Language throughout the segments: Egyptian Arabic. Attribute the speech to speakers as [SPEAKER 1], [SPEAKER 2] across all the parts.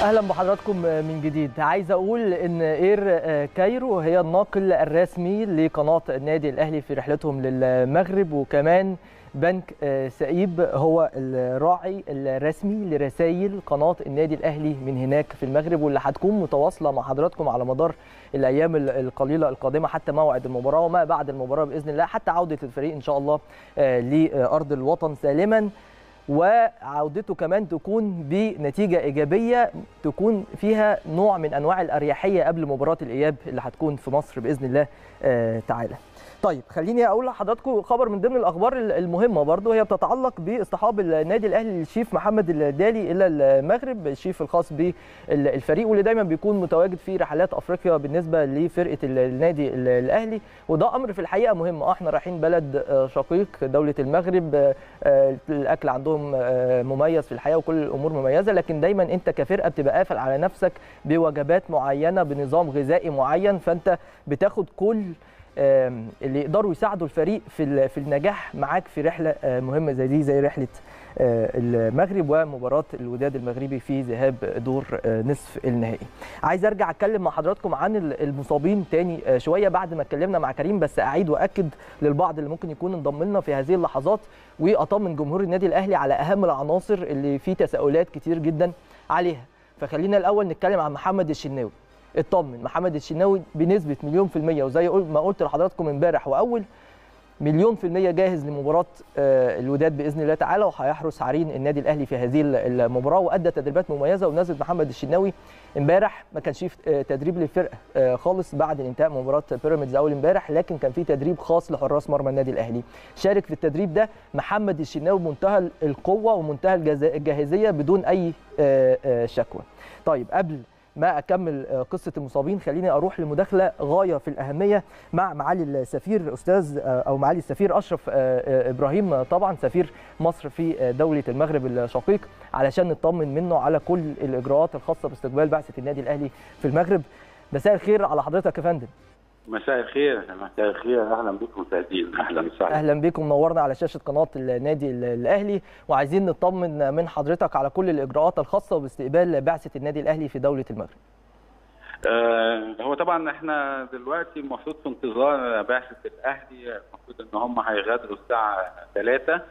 [SPEAKER 1] اهلا بحضراتكم من جديد عايز اقول ان اير كايرو هي الناقل الرسمي لقناه النادي الاهلي في رحلتهم للمغرب وكمان بنك سئيب هو الراعي الرسمي لرسائل قناه النادي الاهلي من هناك في المغرب واللي هتكون متواصله مع حضراتكم على مدار الايام القليله القادمه حتى موعد المباراه وما بعد المباراه باذن الله حتى عوده الفريق ان شاء الله لارض الوطن سالما وعودته كمان تكون بنتيجه ايجابيه تكون فيها نوع من انواع الاريحيه قبل مباراه الاياب اللي هتكون في مصر باذن الله تعالى. طيب خليني اقول لحضراتكم خبر من ضمن الاخبار المهمه برضو هي بتتعلق باصطحاب النادي الاهلي للشيف محمد الدالي الى المغرب الشيف الخاص بالفريق واللي دايما بيكون متواجد في رحلات افريقيا بالنسبه لفرقه النادي الاهلي وده امر في الحقيقه مهم احنا رايحين بلد شقيق دوله المغرب الاكل عندهم مميز في الحقيقه وكل الامور مميزه لكن دايما انت كفرقه بتبقى قافل على نفسك بوجبات معينه بنظام غذائي معين فانت بتاخد كل اللي يقدروا يساعدوا الفريق في في النجاح معاك في رحله مهمه زي دي زي رحله المغرب ومباراه الوداد المغربي في ذهاب دور نصف النهائي. عايز ارجع اتكلم مع حضراتكم عن المصابين تاني شويه بعد ما اتكلمنا مع كريم بس اعيد واكد للبعض اللي ممكن يكون انضم لنا في هذه اللحظات واطمن جمهور النادي الاهلي على اهم العناصر اللي في تساؤلات كتير جدا عليها. فخلينا الاول نتكلم عن محمد الشناوي. اطمن محمد الشناوي بنسبه مليون في الميه وزي ما قلت لحضراتكم امبارح واول مليون في الميه جاهز لمباراه الوداد باذن الله تعالى وهيحرس عرين النادي الاهلي في هذه المباراه وادى تدريبات مميزه ونزل محمد الشناوي امبارح ما كانش في تدريب للفرقه خالص بعد انتهاء مباراه بيراميدز اول امبارح لكن كان في تدريب خاص لحراس مرمى النادي الاهلي شارك في التدريب ده محمد الشناوي بمنتهى القوه ومنتهى الجاهزيه بدون اي شكوى طيب قبل ما اكمل قصه المصابين خليني اروح لمداخله غايه في الاهميه مع معالي السفير استاذ او معالي السفير اشرف ابراهيم طبعا سفير مصر في دوله المغرب الشقيق علشان نطمن منه على كل الاجراءات الخاصه باستقبال بعثه النادي الاهلي في المغرب مساء الخير على حضرتك يا فندم
[SPEAKER 2] مساء الخير مساء الخير اهلا بكم مشاهدين اهلا وسهلا
[SPEAKER 1] اهلا بكم نورنا على شاشه قناه النادي الاهلي وعايزين نطمن من حضرتك على كل الاجراءات الخاصه باستقبال بعثه النادي الاهلي في دوله المغرب
[SPEAKER 2] آه هو طبعا احنا دلوقتي المفروض في انتظار بعثه الاهلي المفروض ان هم هيغادروا الساعه 3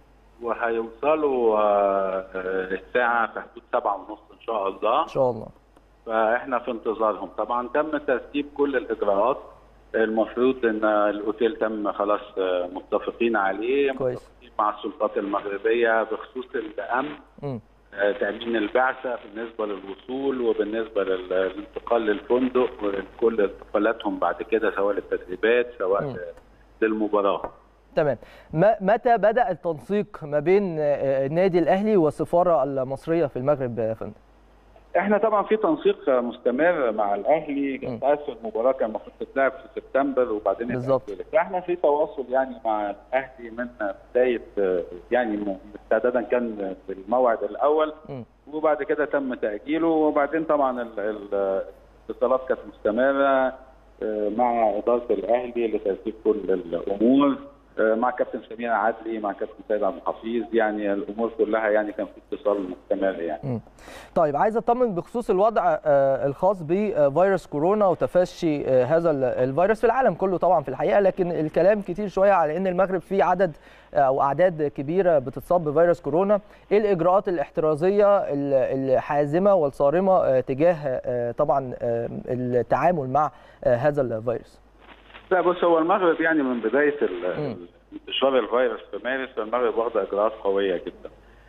[SPEAKER 2] وهيوصلوا آه الساعه في حدود 7 ونص ان شاء الله
[SPEAKER 1] ان شاء الله
[SPEAKER 2] فاحنا في انتظارهم طبعا تم ترتيب كل الاجراءات المفروض ان الاوتيل تم خلاص متفقين عليه
[SPEAKER 1] كويس
[SPEAKER 2] متفقين مع السلطات المغربيه بخصوص الامن م. تامين البعثه بالنسبه للوصول وبالنسبه للانتقال للفندق وكل انتقالاتهم بعد كده سواء للتدريبات سواء م. للمباراه
[SPEAKER 1] تمام متى بدا التنسيق ما بين النادي الاهلي والسفاره المصريه في المغرب يا فندم
[SPEAKER 2] احنا طبعا في تنسيق مستمر مع الاهلي كانت المباراه كان المفروض تتلعب في سبتمبر وبعدين
[SPEAKER 1] بالظبط
[SPEAKER 2] احنا في تواصل يعني مع الاهلي من بدايه يعني استعدادا كان في الموعد الاول م. وبعد كده تم تاجيله وبعدين طبعا الاتصالات كانت مستمره مع اداره الاهلي لترتيب كل الامور مع كابتن سمير عدلي مع كابتن سيد عبد الحفيظ يعني الامور كلها يعني كان في اتصال مستمر يعني.
[SPEAKER 1] طيب عايز اطمن بخصوص الوضع الخاص بفيروس كورونا وتفشي هذا الفيروس في العالم كله طبعا في الحقيقه لكن الكلام كتير شويه على ان المغرب فيه عدد او اعداد كبيره بتتصاب بفيروس كورونا، ايه الاجراءات الاحترازيه الحازمه والصارمه تجاه طبعا التعامل مع هذا الفيروس؟
[SPEAKER 2] لا بص هو المغرب يعني من بدايه انتشار الفيروس في مارس المغرب واخده اجراءات قويه جدا.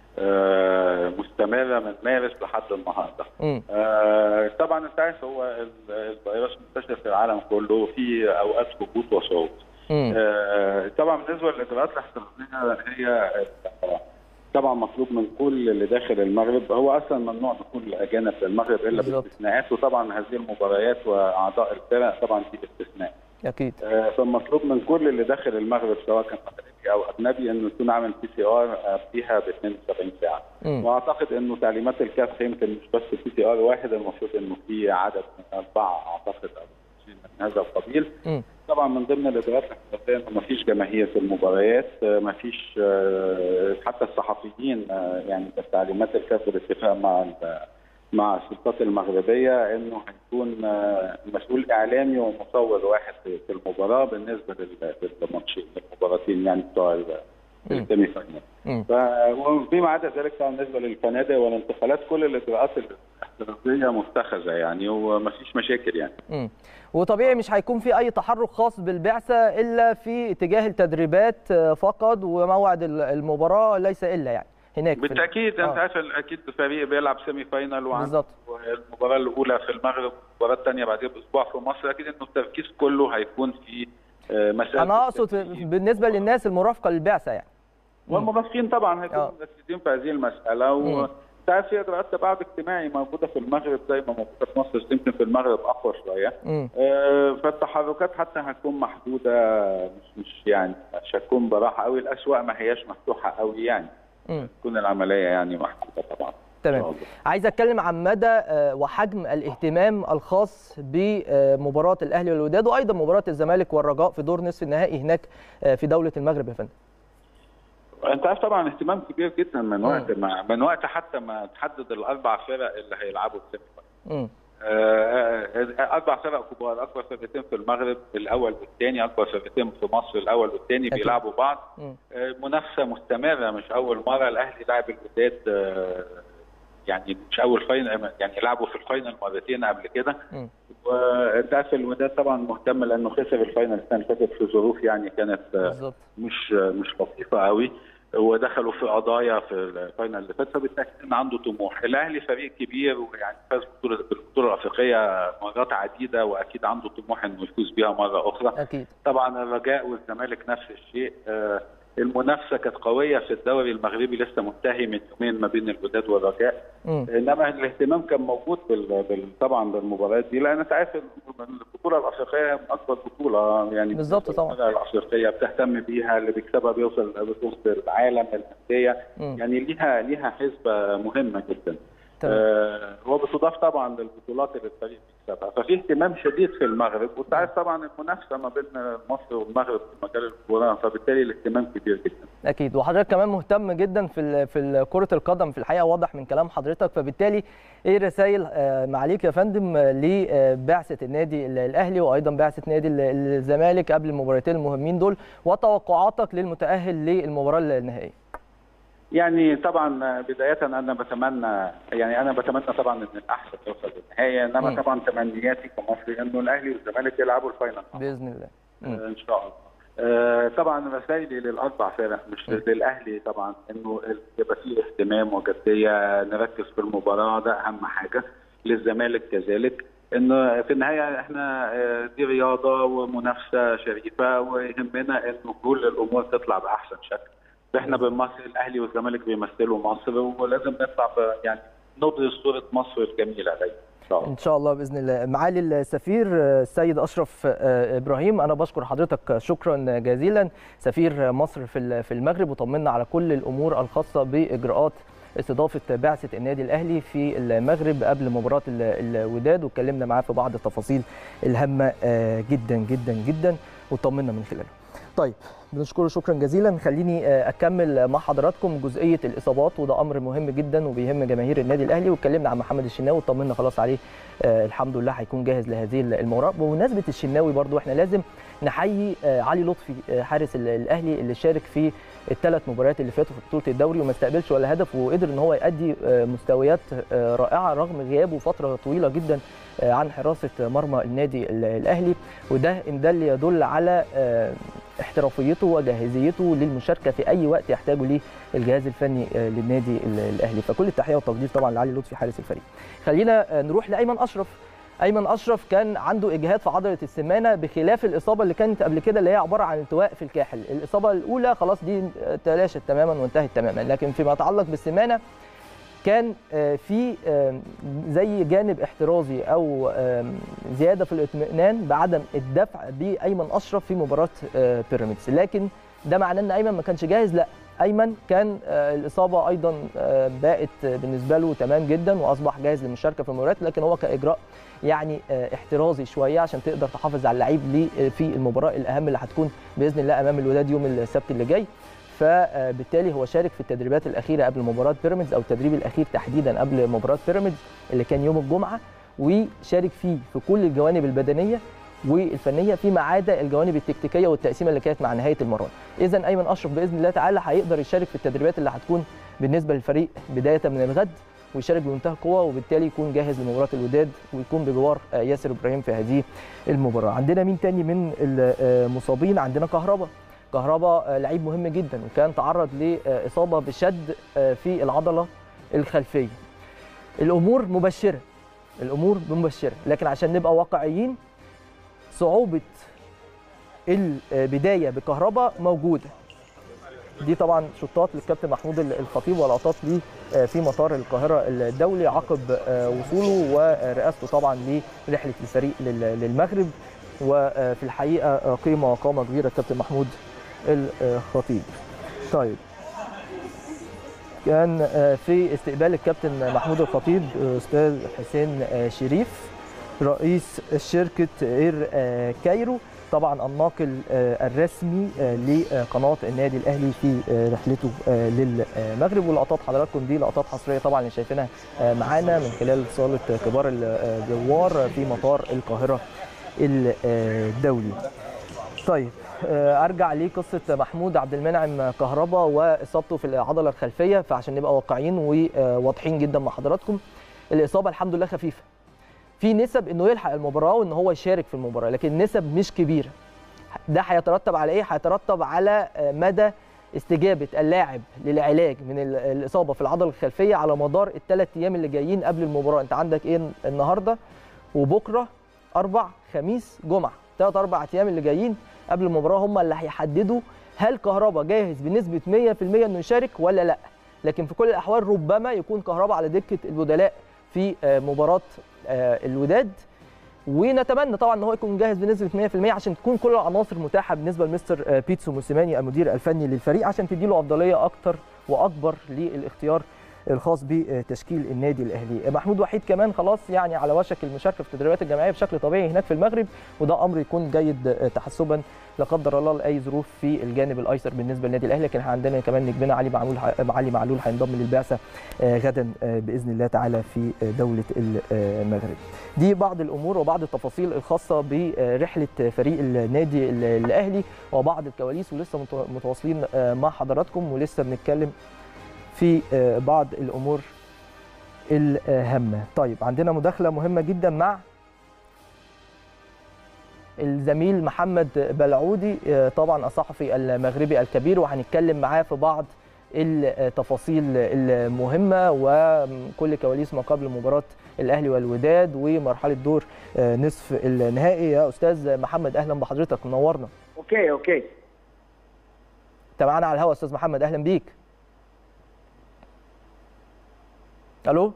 [SPEAKER 2] آه مستمره من مارس لحد النهارده. آه طبعا انت عارف هو الفيروس منتشر في العالم كله وفي اوقات هبوط وصعود. آه طبعا بالنسبه للاجراءات الاحترازيه هي طبعا مطلوب من كل اللي داخل المغرب هو اصلا ممنوع دخول الاجانب للمغرب الا باستثناءات وطبعا هذه المباريات واعضاء الفرق طبعا في استثناء.
[SPEAKER 1] اكيد
[SPEAKER 2] فالمطلوب من كل اللي داخل المغرب سواء كان مغربي او اجنبي انه يكون عامل بي سي ار قبليها ب 72 ساعه م. واعتقد انه تعليمات الكاف يمكن مش بس بي سي ار واحد المفروض انه في عدد من اربعه اعتقد او من هذا القبيل م. طبعا من ضمن الاجراءات الاحترازيه انه ما فيش جماهير في المباريات ما فيش حتى الصحفيين يعني تعليمات الكاف بالاتفاق مع مع السلطات المغربيه انه هيكون مسؤول اعلامي ومصور واحد في المباراه بالنسبه للماتشين المباراتين يعني بتوع السيمي فاينل وفيما عدا ذلك بالنسبه للفنادق والانتقالات كل الاجراءات الاحترازيه متخذه يعني ومفيش مشاكل يعني.
[SPEAKER 1] م. وطبيعي مش هيكون في اي تحرك خاص بالبعثه الا في اتجاه التدريبات فقط وموعد المباراه ليس الا يعني. هناك
[SPEAKER 2] بالتاكيد انت عارف اكيد الفريق بيلعب سيمي فاينل وعنده المباراه الاولى في المغرب والمباراه الثانيه بعدين باسبوع في مصر اكيد انه التركيز كله هيكون في مساله
[SPEAKER 1] انا اقصد بالنسبه للناس المرافقه للبعثه يعني
[SPEAKER 2] والمرافقين طبعا هيكونوا مركزين في هذه المساله و تعرف في اجراءات تباعد اجتماعي موجوده في المغرب زي ما موجوده في مصر يمكن في المغرب اقوى شويه آه فالتحركات حتى هتكون محدوده مش مش يعني مش هتكون براحه قوي الاسواق ما هياش مفتوحه قوي يعني تكون العمليه يعني محدوده طبعا
[SPEAKER 1] تمام عايز اتكلم عن مدى وحجم الاهتمام الخاص بمباراه الاهلي والوداد وايضا مباراه الزمالك والرجاء في دور نصف النهائي هناك في دوله المغرب يا فندم
[SPEAKER 2] انت عارف طبعا اهتمام كبير جدا من وقت ما من وقت حتى ما تحدد الاربع فرق اللي هيلعبوا السيمي اربع فرق كبار اكبر فرقتين في المغرب الاول والثاني اكبر فرقتين في مصر الاول والثاني بيلعبوا بعض منافسه مستمره مش اول مره الاهلي لعب الوداد يعني مش اول فاينل يعني لعبوا في الفاينل مرتين قبل كده وانت عارف الوداد طبعا مهتم لانه خسر الفاينل السنه اللي فاتت في ظروف يعني كانت بالزبط. مش مش لطيفه قوي ودخلوا في قضايا في الفاينل اللي فات فبالتاكيد ان عنده طموح، الاهلي فريق كبير ويعني فاز بطوله بالبطوله الافريقيه مرات عديده واكيد عنده طموح انه يفوز بيها مره اخرى.
[SPEAKER 1] اكيد
[SPEAKER 2] طبعا الرجاء والزمالك نفس الشيء آه المنافسه كانت قويه في الدوري المغربي لسه منتهي من يومين ما بين الوداد والرجاء انما الاهتمام كان موجود بال... بال... طبعا بالمباريات دي لان انت عارف البطوله الافريقيه من اكبر بطوله يعني
[SPEAKER 1] بالظبط طبعا
[SPEAKER 2] الافريقيه بتهتم بيها اللي بيكسبها بيوصل بطوله العالم الانديه يعني ليها ليها حسبه مهمه جدا آه وبتضاف طبعا للبطولات اللي الفريق بيكسبها ففي اهتمام شديد في المغرب وانت عارف طبعا المنافسه ما بين مصر والمغرب في مجال الكوره فبالتالي الاهتمام كبير جدا
[SPEAKER 1] اكيد وحضرتك كمان مهتم جدا في في كره القدم في الحقيقه واضح من كلام حضرتك فبالتالي ايه رسائل معاليك يا فندم لبعثه النادي الاهلي وايضا بعثه نادي الزمالك قبل المباراتين المهمين دول وتوقعاتك للمتاهل للمباراه النهائيه
[SPEAKER 2] يعني طبعا بدايه انا بتمنى يعني انا بتمنى طبعا ان الاحسن يوصل للنهايه انما م. طبعا تمنياتي كمصري انه الاهلي والزمالك يلعبوا الفاينل
[SPEAKER 1] باذن الله
[SPEAKER 2] آه ان شاء الله آه طبعا رسائلي للاربع فرق مش م. للاهلي طبعا انه يبقى فيه اهتمام وجديه نركز في المباراه ده اهم حاجه للزمالك كذلك انه في النهايه احنا دي رياضه ومنافسه شريفه ويهمنا انه كل الامور تطلع باحسن شكل احنا بنمثل الاهلي والزمالك بيمثلوا مصر ولازم نطلع يعني نبرز صوره مصر الجميله دايما
[SPEAKER 1] ان شاء الله باذن الله معالي السفير السيد اشرف ابراهيم انا بشكر حضرتك شكرا جزيلا سفير مصر في في المغرب وطمنا على كل الامور الخاصه باجراءات استضافه بعثه النادي الاهلي في المغرب قبل مباراه الوداد واتكلمنا معاه في بعض التفاصيل الهامه جدا جدا جدا وطمنا من خلاله طيب بنشكره شكرا جزيلا خليني اكمل مع حضراتكم جزئيه الاصابات وده امر مهم جدا وبيهم جماهير النادي الاهلي واتكلمنا عن محمد الشناوي وطمنا خلاص عليه آه الحمد لله هيكون جاهز لهذه المباراه بمناسبه الشناوي برضو احنا لازم نحيي آه علي لطفي حارس الاهلي اللي شارك في الثلاث مباريات اللي فاتوا في بطوله الدوري وما استقبلش ولا هدف وقدر ان هو يؤدي آه مستويات رائعه رغم غيابه فتره طويله جدا عن حراسه مرمى النادي الاهلي وده ان دل يدل على احترافيته وجاهزيته للمشاركه في اي وقت يحتاجه ليه الجهاز الفني للنادي الاهلي فكل التحيه والتقدير طبعا لعلي لطفي حارس الفريق خلينا نروح لايمن اشرف ايمن اشرف كان عنده اجهاد في عضله السمانه بخلاف الاصابه اللي كانت قبل كده اللي هي عباره عن التواء في الكاحل الاصابه الاولى خلاص دي تلاشت تماما وانتهت تماما لكن فيما يتعلق بالسمانه كان في زي جانب احترازي او زياده في الاطمئنان بعدم الدفع بايمن اشرف في مباراه بيراميدز لكن ده معناه ان ايمن ما كانش جاهز لا ايمن كان الاصابه ايضا بقت بالنسبه له تمام جدا واصبح جاهز للمشاركه في المباريات لكن هو كاجراء يعني احترازي شويه عشان تقدر تحافظ على اللعيب في المباراه الاهم اللي هتكون باذن الله امام الوداد يوم السبت اللي جاي فبالتالي هو شارك في التدريبات الاخيره قبل مباراه بيراميدز او التدريب الاخير تحديدا قبل مباراه بيراميدز اللي كان يوم الجمعه وشارك فيه في كل الجوانب البدنيه والفنيه فيما عدا الجوانب التكتيكيه والتقسيمه اللي كانت مع نهايه المران اذا ايمن اشرف باذن الله تعالى هيقدر يشارك في التدريبات اللي هتكون بالنسبه للفريق بدايه من الغد ويشارك بمنتهى القوه وبالتالي يكون جاهز لمباراه الوداد ويكون بجوار ياسر ابراهيم في هذه المباراه عندنا مين تاني من المصابين عندنا كهربا كهربا لعيب مهم جدا وكان تعرض لاصابه بشد في العضله الخلفيه الامور مبشره الامور مبشره لكن عشان نبقى واقعيين صعوبه البدايه بكهربا موجوده دي طبعا شطات للكابتن محمود الخطيب ولقطات ليه في مطار القاهره الدولي عقب وصوله ورئاسته طبعا لرحله الفريق للمغرب وفي الحقيقه قيمه وقامه كبيره الكابتن محمود الخطيب. طيب كان في استقبال الكابتن محمود الخطيب استاذ حسين شريف رئيس شركه اير كايرو طبعا الناقل الرسمي لقناه النادي الاهلي في رحلته للمغرب ولقطات حضراتكم دي لقطات حصريه طبعا اللي شايفينها معانا من خلال صاله كبار الجوار في مطار القاهره الدولي. طيب ارجع لقصه محمود عبد المنعم كهربا واصابته في العضله الخلفيه فعشان نبقى واقعيين وواضحين جدا مع حضراتكم الاصابه الحمد لله خفيفه في نسب انه يلحق المباراه وان هو يشارك في المباراه لكن نسب مش كبيره ده هيترتب على ايه هيترتب على مدى استجابه اللاعب للعلاج من الاصابه في العضله الخلفيه على مدار الثلاث ايام اللي جايين قبل المباراه انت عندك ايه النهارده وبكره اربع خميس جمعه ثلاث اربع ايام اللي جايين قبل المباراه هم اللي هيحددوا هل كهربا جاهز بنسبه 100% انه يشارك ولا لا لكن في كل الاحوال ربما يكون كهربا على دكه البدلاء في مباراه الوداد ونتمنى طبعا ان هو يكون جاهز بنسبه 100% عشان تكون كل العناصر متاحه بالنسبه لمستر بيتسو موسيماني المدير الفني للفريق عشان تديله افضليه اكتر واكبر للاختيار الخاص بتشكيل النادي الاهلي محمود وحيد كمان خلاص يعني على وشك المشاركه في التدريبات الجماعيه بشكل طبيعي هناك في المغرب وده امر يكون جيد تحسبا لا قدر الله لاي ظروف في الجانب الايسر بالنسبه للنادي الاهلي لكن عندنا كمان نجمنا علي معلول علي معلول هينضم للبعثه غدا باذن الله تعالى في دوله المغرب دي بعض الامور وبعض التفاصيل الخاصه برحله فريق النادي الاهلي وبعض الكواليس ولسه متواصلين مع حضراتكم ولسه بنتكلم في بعض الامور الهامه طيب عندنا مداخله مهمه جدا مع الزميل محمد بلعودي طبعا الصحفي المغربي الكبير وهنتكلم معاه في بعض التفاصيل المهمه وكل كواليس ما قبل مباراه الاهلي والوداد ومرحله دور نصف النهائي يا استاذ محمد اهلا بحضرتك منورنا
[SPEAKER 3] اوكي اوكي
[SPEAKER 1] انت معانا على الهواء استاذ محمد اهلا بيك الو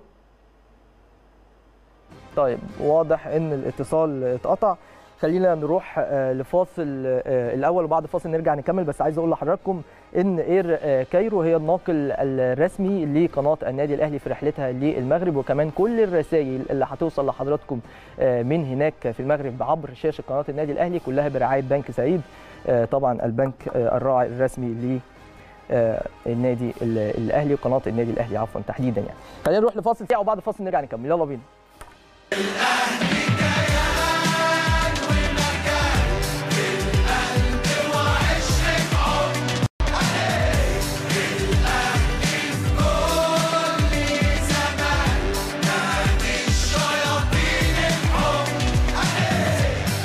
[SPEAKER 1] طيب واضح ان الاتصال اتقطع خلينا نروح لفاصل الاول وبعد فاصل نرجع نكمل بس عايز اقول لحضراتكم ان اير كايرو هي الناقل الرسمي لقناه النادي الاهلي في رحلتها للمغرب وكمان كل الرسائل اللي هتوصل لحضراتكم من هناك في المغرب عبر شاشه قناه النادي الاهلي كلها برعايه بنك سعيد طبعا البنك الراعي الرسمي ل النادي الاهلي وقناه النادي الاهلي عفوا تحديدا يعني خلينا نروح لفاصل ساعه وبعد الفاصل نرجع نكمل يلا بينا
[SPEAKER 4] الاهلي كيان ومكان في القلب وعشق عمر الاهلي في كل زمان نادي الشياطين الحب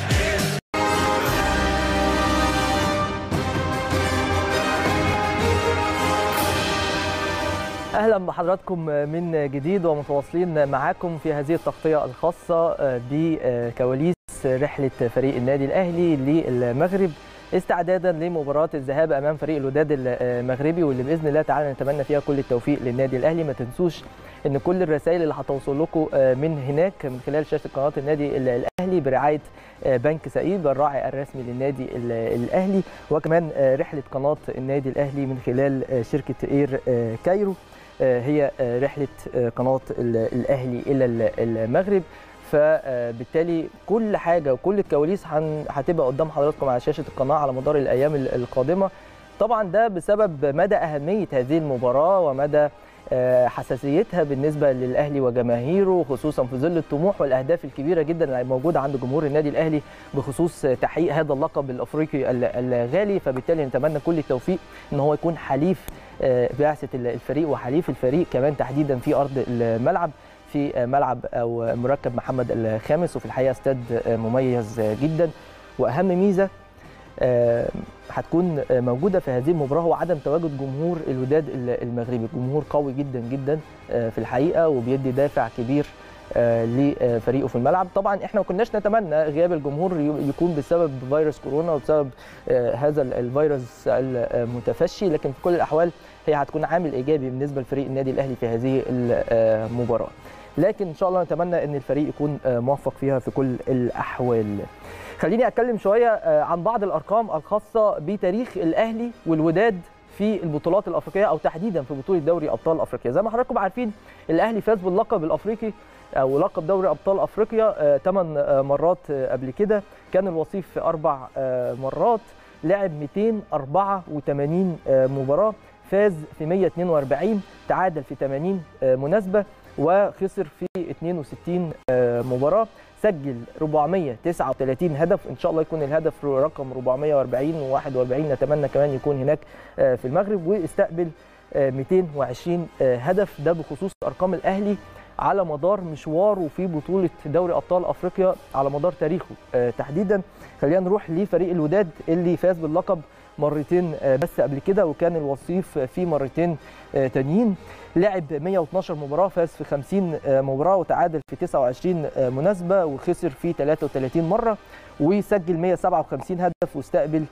[SPEAKER 1] اهلا بحضراتكم من جديد ومتواصلين معاكم في هذه التغطيه الخاصه بكواليس رحله فريق النادي الاهلي للمغرب استعدادا لمباراه الذهاب امام فريق الوداد المغربي واللي باذن الله تعالى نتمنى فيها كل التوفيق للنادي الاهلي ما تنسوش ان كل الرسائل اللي هتوصل لكم من هناك من خلال شاشه قناه النادي الاهلي برعايه بنك سعيد الراعي الرسمي للنادي الاهلي وكمان رحله قناه النادي الاهلي من خلال شركه اير كايرو هي رحله قناه الاهلي الى المغرب فبالتالي كل حاجه وكل الكواليس هتبقى قدام حضراتكم على شاشه القناه على مدار الايام القادمه طبعا ده بسبب مدى اهميه هذه المباراه ومدى آه، حساسيتها بالنسبه للاهلي وجماهيره خصوصا في ظل الطموح والاهداف الكبيره جدا اللي موجوده عند جمهور النادي الاهلي بخصوص تحقيق هذا اللقب الافريقي ال- الغالي فبالتالي نتمنى كل التوفيق ان هو يكون حليف آه، بعثه الفريق وحليف الفريق كمان تحديدا في ارض الملعب في ملعب او مركب محمد الخامس وفي الحقيقه استاد مميز جدا واهم ميزه آه، هتكون موجوده في هذه المباراه هو عدم تواجد جمهور الوداد المغربي جمهور قوي جدا جدا آه، في الحقيقه وبيدي دافع كبير آه، لفريقه في الملعب طبعا احنا ما كناش نتمنى غياب الجمهور ي- يكون بسبب فيروس كورونا وبسبب آه، هذا ال- الفيروس المتفشي لكن في كل الاحوال هي هتكون عامل ايجابي بالنسبه لفريق النادي الاهلي في هذه المباراه لكن ان شاء الله نتمنى ان الفريق يكون آه، موفق فيها في كل الاحوال خليني اتكلم شويه آه، عن بعض الارقام الخاصه بتاريخ الاهلي والوداد في البطولات الافريقيه او تحديدا في بطوله دوري ابطال افريقيا زي ما حضراتكم عارفين الاهلي فاز باللقب الافريقي او لقب دوري ابطال افريقيا ثمان مرات آه، قبل كده كان الوصيف في اربع آه، مرات لعب 284 آه، مباراه فاز في 142 تعادل في 80 آه، مناسبه وخسر في 62 آه، مباراه سجل 439 هدف ان شاء الله يكون الهدف رقم 440 و41 نتمنى كمان يكون هناك آه، في المغرب واستقبل آه، 220 آه، هدف ده بخصوص ارقام الاهلي على مدار مشواره في بطوله دوري ابطال افريقيا على مدار تاريخه آه، تحديدا خلينا نروح لفريق الوداد اللي فاز باللقب مرتين آه، بس قبل كده وكان الوصيف في مرتين آه، تانيين لعب 112 مباراه فاز في 50 آه، مباراه وتعادل في 29 آه، مناسبه وخسر في 33 مره وسجل 157 هدف واستقبل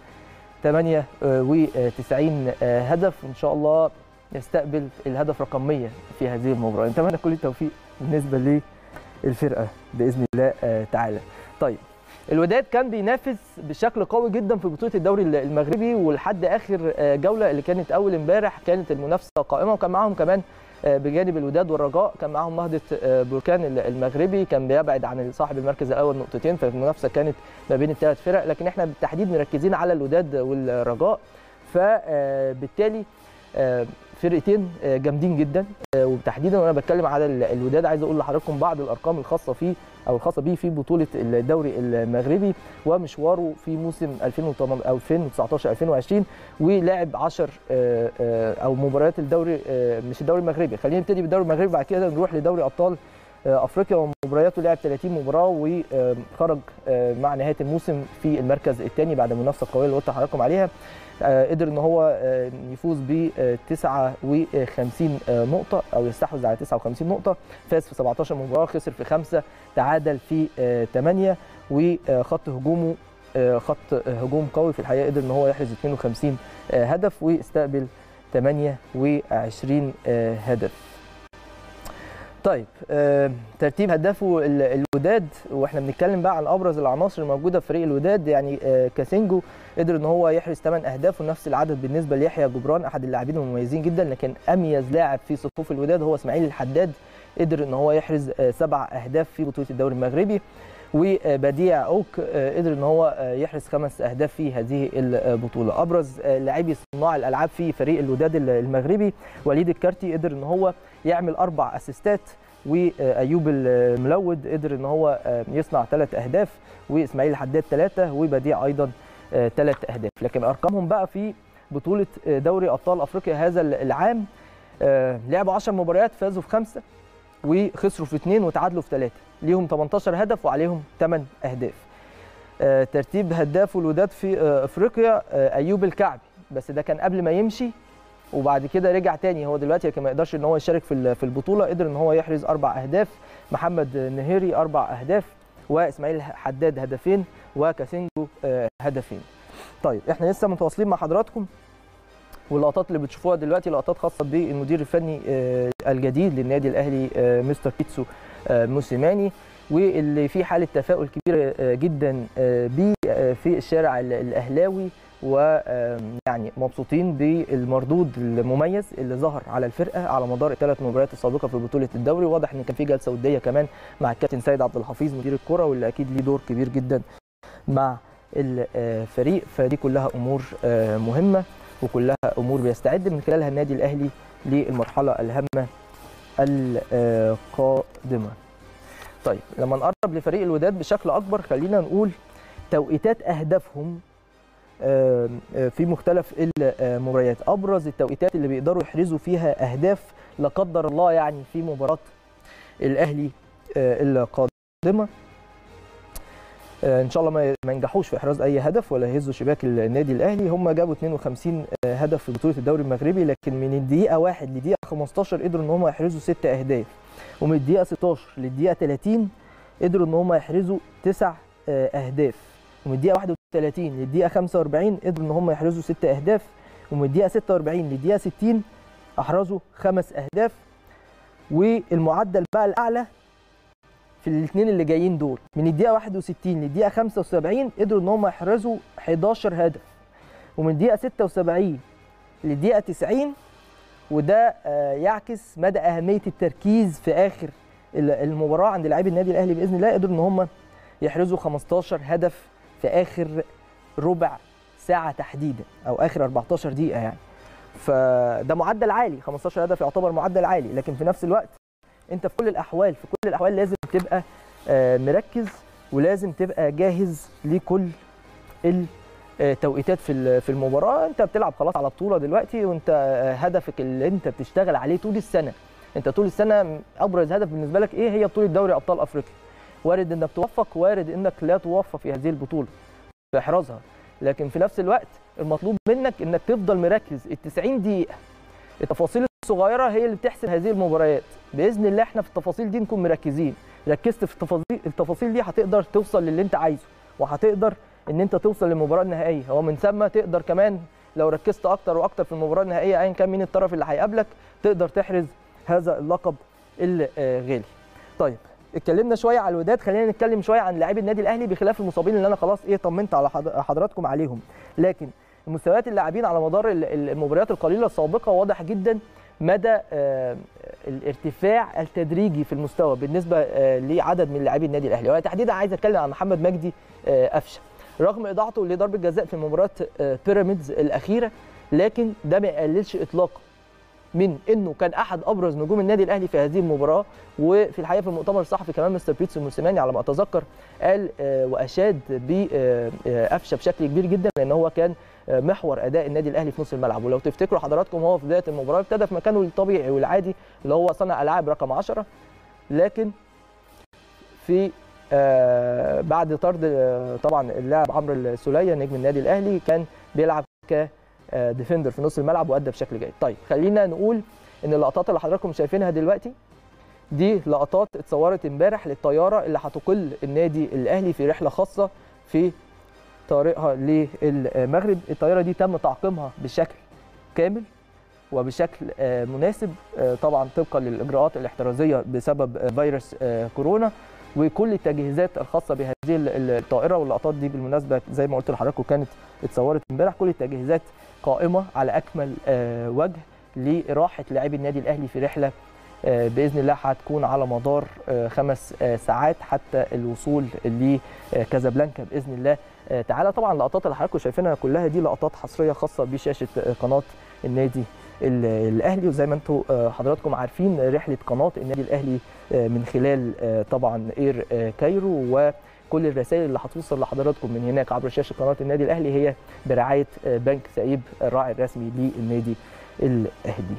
[SPEAKER 1] 98 آه، هدف وان شاء الله يستقبل الهدف رقم 100 في هذه المباراه نتمنى كل التوفيق بالنسبه للفرقه باذن الله آه، تعالى طيب الوداد كان بينافس بشكل قوي جدا في بطوله الدوري المغربي ولحد اخر آه، جوله اللي كانت اول امبارح كانت المنافسه قائمه وكان معاهم كمان آه، بجانب الوداد والرجاء كان معاهم نهضه آه، بركان ال- المغربي كان بيبعد عن صاحب المركز الاول نقطتين فالمنافسه كانت ما بين الثلاث فرق لكن احنا بالتحديد مركزين على الوداد والرجاء فبالتالي فرقتين آه، جامدين جدا آه، وتحديدا وانا بتكلم على ال- الوداد عايز اقول لحضراتكم بعض الارقام الخاصه فيه او الخاصه بيه في بطوله الدوري المغربي ومشواره في موسم 2018 او 2019 2020 ولعب 10 آه، آه، او مباريات الدوري آه، مش الدوري المغربي خلينا نبتدي بالدوري المغربي بعد كده نروح لدوري ابطال آه، افريقيا ومبارياته لعب 30 مباراه وخرج آه، مع نهايه الموسم في المركز الثاني بعد المنافسه القويه اللي قلت لحضراتكم عليها آه، قدر ان هو آه، يفوز ب 59 آه، نقطه او يستحوذ على 59 نقطه فاز في 17 مباراه خسر في خمسه تعادل في 8 وخط هجومه آه، خط هجوم قوي في الحقيقه قدر ان هو يحرز 52 آه، هدف واستقبل 28 آه، هدف طيب آه، ترتيب هدافه ال- الوداد واحنا بنتكلم بقى عن ابرز العناصر الموجوده في فريق الوداد يعني آه، كاسينجو قدر ان هو يحرز 8 اهداف ونفس العدد بالنسبه ليحيى جبران احد اللاعبين المميزين جدا لكن اميز لاعب في صفوف الوداد هو اسماعيل الحداد قدر ان هو يحرز آه، سبع اهداف في بطوله الدوري المغربي وبديع اوك آه، قدر ان هو آه، يحرز خمس اهداف في هذه البطوله ابرز آه، لاعبي صناع الالعاب في فريق الوداد المغربي وليد الكارتي قدر ان هو يعمل اربع اسيستات وايوب الملود قدر ان هو آه، يصنع ثلاث اهداف واسماعيل الحداد ثلاثه وبديع ايضا ثلاث اهداف لكن ارقامهم بقى في بطوله آه، دوري ابطال افريقيا هذا العام آه، لعبوا 10 مباريات فازوا في خمسه وخسروا في اثنين وتعادلوا في ثلاثه ليهم 18 هدف وعليهم 8 اهداف آه، ترتيب هداف الوداد في آه، افريقيا آه، ايوب الكعبي بس ده كان قبل ما يمشي وبعد كده رجع تاني هو دلوقتي لكن ما يقدرش ان هو يشارك في ال- في البطوله قدر ان هو يحرز اربع اهداف محمد نهيري اربع اهداف واسماعيل حداد هدفين وكاسينجو آه، هدفين طيب احنا لسه متواصلين مع حضراتكم واللقطات اللي بتشوفوها دلوقتي لقطات خاصه بالمدير الفني آه، الجديد للنادي الاهلي آه، مستر بيتسو آه، موسيماني واللي في حاله تفاؤل كبيره آه، جدا آه، بيه آه، في الشارع ال- الاهلاوي ويعني مبسوطين بالمردود المميز اللي ظهر على الفرقه على مدار الثلاث مباريات السابقه في بطوله الدوري واضح ان كان في جلسه وديه كمان مع الكابتن سيد عبد الحفيظ مدير الكره واللي اكيد ليه دور كبير جدا مع الفريق فدي كلها امور آه، مهمه وكلها امور بيستعد من خلالها النادي الاهلي للمرحله الهامه القادمه. طيب لما نقرب لفريق الوداد بشكل اكبر خلينا نقول توقيتات اهدافهم آه، آه، في مختلف المباريات ابرز التوقيتات اللي بيقدروا يحرزوا فيها اهداف لا قدر الله يعني في مباراه الاهلي آه، القادمه آه، ان شاء الله ما ما ينجحوش في احراز اي هدف ولا يهزوا شباك النادي الاهلي هم جابوا 52 آه، هدف في بطوله الدوري المغربي لكن من الدقيقه 1 لدقيقه 15 قدروا ان هم يحرزوا 6 اهداف ومن الدقيقه 16 للدقيقه 30 قدروا ان هم يحرزوا 9 اهداف ومن الدقيقه 31 للدقيقه 45 قدروا ان هم يحرزوا 6 اهداف ومن الدقيقه 46 للدقيقه 60 احرزوا خمس اهداف والمعدل بقى الاعلى في الاثنين اللي جايين دول من الدقيقه 61 للدقيقه 75 قدروا ان هم يحرزوا 11 هدف ومن الدقيقه 76 للدقيقه 90 وده آه، يعكس مدى اهميه التركيز في اخر ال- المباراه عند لاعبي النادي الاهلي باذن الله قدروا ان هم يحرزوا 15 هدف في اخر ربع ساعه تحديدا او اخر 14 دقيقه يعني فده معدل عالي 15 هدف يعتبر معدل عالي لكن في نفس الوقت انت في كل الاحوال في كل الاحوال لازم تبقى آه، مركز ولازم تبقى جاهز لكل التوقيتات في ال- في المباراه انت بتلعب خلاص على بطوله دلوقتي وانت آه، هدفك اللي انت بتشتغل عليه طول السنه انت طول السنه ابرز هدف بالنسبه لك ايه هي بطوله دوري ابطال افريقيا وارد انك توفق وارد انك لا توفق في هذه البطوله في احرازها لكن في نفس الوقت المطلوب منك انك تفضل مركز ال 90 دقيقه التفاصيل الصغيره هي اللي بتحسم هذه المباريات باذن الله احنا في التفاصيل دي نكون مركزين ركزت في التفاصيل التفاصيل دي هتقدر توصل للي انت عايزه وهتقدر ان انت توصل للمباراه النهائيه ومن ثم تقدر كمان لو ركزت اكتر واكتر في المباراه النهائيه ايا كان مين الطرف اللي هيقابلك تقدر تحرز هذا اللقب الغالي طيب اتكلمنا شويه على الوداد خلينا نتكلم شويه عن لاعبي النادي الاهلي بخلاف المصابين اللي انا خلاص ايه طمنت على حض- حضراتكم عليهم لكن مستويات اللاعبين على مدار ال- المباريات القليله السابقه واضح جدا مدى آه، الارتفاع التدريجي في المستوى بالنسبه آه، لعدد من لاعبي النادي الاهلي وانا تحديدا عايز اتكلم عن محمد مجدي آه، قفشه رغم اضاعته لضربه جزاء في مباراه آه، بيراميدز الاخيره لكن ده ما يقللش اطلاقا من انه كان احد ابرز نجوم النادي الاهلي في هذه المباراه وفي الحقيقه في المؤتمر الصحفي كمان مستر بيتسو موسيماني على ما اتذكر قال آه، واشاد بقفشه بشكل كبير جدا لان هو كان آه، محور اداء النادي الاهلي في نص الملعب ولو تفتكروا حضراتكم هو في بدايه المباراه ابتدى في مكانه الطبيعي والعادي اللي هو صانع العاب رقم 10 لكن في آه، بعد طرد آه، طبعا اللاعب عمرو السوليه نجم النادي الاهلي كان بيلعب ك آه، ديفندر في نص الملعب وادى بشكل جيد طيب خلينا نقول ان اللقطات اللي حضراتكم شايفينها دلوقتي دي لقطات اتصورت امبارح للطياره اللي هتقل النادي الاهلي في رحله خاصه في طريقها للمغرب الطياره دي تم تعقيمها بشكل كامل وبشكل آه، مناسب آه، طبعا طبقا للاجراءات الاحترازيه بسبب آه، فيروس آه، كورونا وكل التجهيزات الخاصه بهذه ال- الطائره واللقطات دي بالمناسبه زي ما قلت لحضراتكم كانت اتصورت امبارح كل التجهيزات قائمه على اكمل آه، وجه لراحه لاعبي النادي الاهلي في رحله آه، باذن الله هتكون على مدار آه، خمس آه، ساعات حتى الوصول لكازابلانكا باذن الله آه، تعالى طبعا اللقطات اللي حضراتكم شايفينها كلها دي لقطات حصريه خاصه بشاشه آه، قناه النادي ال- الاهلي وزي ما انتم آه، حضراتكم عارفين رحله قناه النادي الاهلي آه، من خلال آه، طبعا اير آه، كايرو وكل الرسائل اللي هتوصل لحضراتكم من هناك عبر شاشه قناه النادي الاهلي هي برعايه آه، بنك سعيب الراعي الرسمي للنادي الاهلي.